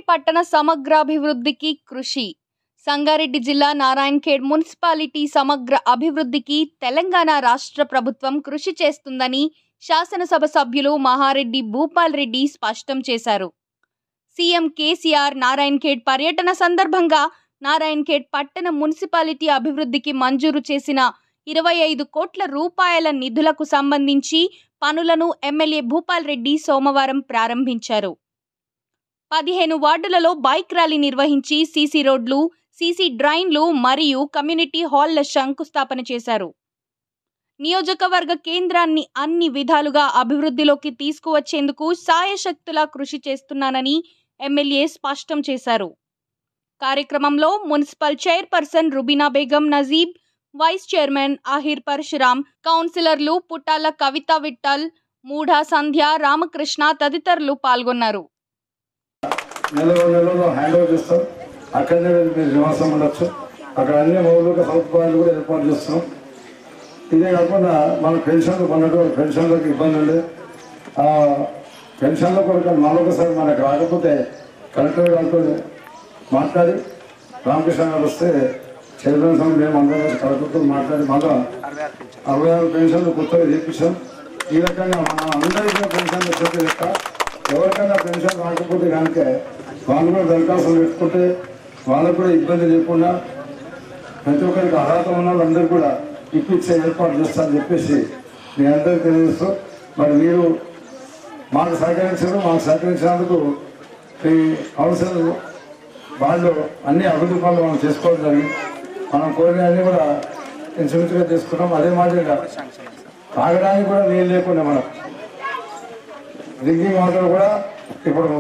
పట్టణ సమగ్రాభివృద్ధికి కృషి సంగారెడ్డి జిల్లా నారాయణఖేడ్ మున్సిపాలిటీ సమగ్ర అభివృద్ధికి తెలంగాణ రాష్ట్ర ప్రభుత్వం కృషి చేస్తుందని శాసనసభ సభ్యులు మహారెడ్డి భూపాల్ రెడ్డి స్పష్టం చేశారు సీఎం కేసీఆర్ నారాయణఖేడ్ పర్యటన సందర్భంగా నారాయణఖేడ్ పట్టణ మున్సిపాలిటీ అభివృద్ధికి మంజూరు చేసిన ఇరవై ఐదు కోట్ల రూపాయల నిధులకు సంబంధించి పనులను ఎమ్మెల్యే భూపాల్ రెడ్డి సోమవారం ప్రారంభించారు పదిహేను వార్డులలో బైక్ ర్యాలీ నిర్వహించి సీసీ రోడ్లు సీసీ డ్రైన్లు మరియు కమ్యూనిటీ హాల్ల శంకుస్థాపన చేశారు నియోజకవర్గ కేంద్రాన్ని అన్ని విధాలుగా అభివృద్ధిలోకి తీసుకువచ్చేందుకు సాయశక్తులా కృషి చేస్తున్నానని ఎమ్మెల్యే స్పష్టం చేశారు కార్యక్రమంలో municipal chairperson Rubina Begum Najeeb vice chairman Ahir Parashuram కౌన్సిలర్లు పుట్టాల కవిత విఠల్ మూఢా సంధ్య రామకృష్ణ తదితరులు పాల్గొన్నారు నెల రెండు నెలల్లో హ్యాండ్ ఓవర్ చేస్తాం అక్కడనే వెళ్ళి మీరు నివాసం ఉండొచ్చు అక్కడ అన్ని మౌలిక సదుపాయాలు కూడా ఏర్పాటు చేస్తున్నాం ఇదే కాకుండా మన పెన్షన్లు కొన్నటువంటి పెన్షన్లకు ఇబ్బంది ఉంది ఆ పెన్షన్ల కొరకు మరొకసారి మనకు రాకపోతే కలెక్టర్ గారితో మాట్లాడి రామకృష్ణ గారు వస్తే చైర్మన్ సభ మేము అందరం కలిసి కలెక్టర్తో మాట్లాడి మళ్ళా అరవై ఆరు పెన్షన్లు కొత్తగా చేపించాం ఈ రకంగా మనం అందరికీ పెన్షన్ వచ్చే లెక్క ఎవరికైనా పెన్షన్ రాకపోతే కనుక వాళ్ళు కూడా దరఖాస్తులు పెట్టుకుంటే వాళ్ళకు కూడా ఇబ్బంది లేకుండా ప్రతి ఒక్కరికి అర్హత ఉన్న వాళ్ళందరూ కూడా ఇప్పించే ఏర్పాటు చేస్తారని చెప్పేసి మీ అందరికీ తెలియజేస్తూ మరి మీరు మాకు సహకరించారు మాకు సహకరించినందుకు ఈ కౌన్సిల్ వాళ్ళు అన్ని అభివృద్ధి పనులు మనం చేసుకోవడం జరిగింది మనం కోరిన అన్ని కూడా ఇన్సూరెన్స్గా తీసుకున్నాం అదే మాదిరిగా తాగడానికి కూడా నీళ్ళు లేకుండా మనం డ్రింకింగ్ వాటర్ కూడా ఇప్పుడు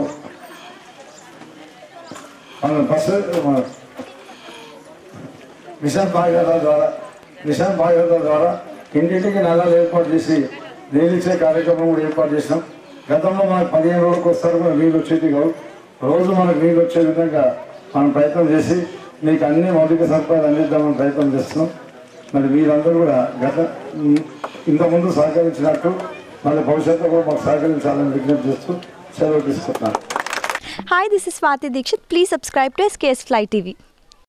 మన బస్సు మన మిషన్ భాగీరథ ద్వారా మిషన్ భాగీరథ ద్వారా ఇంటింటికి నల్లాలు ఏర్పాటు చేసి నీళ్ళు ఇచ్చే కార్యక్రమం కూడా ఏర్పాటు చేసినాం గతంలో మనకు పదిహేను రోజులకు వస్తారు కూడా నీళ్ళు వచ్చేది కావు రోజు మనకు నీళ్ళు వచ్చే విధంగా మనం ప్రయత్నం చేసి మీకు అన్ని మౌలిక సదుపాయాలు అందిద్దామని ప్రయత్నం చేస్తున్నాం మరి మీరందరూ కూడా గత ఇంతకుముందు సహకరించినట్టు మళ్ళీ భవిష్యత్తులో కూడా మాకు సహకరించాలని విజ్ఞప్తి చేస్తూ సెలవు తీసుకుంటున్నాను Hi, this is Swati Dikshit. Please subscribe to SKS Fly TV.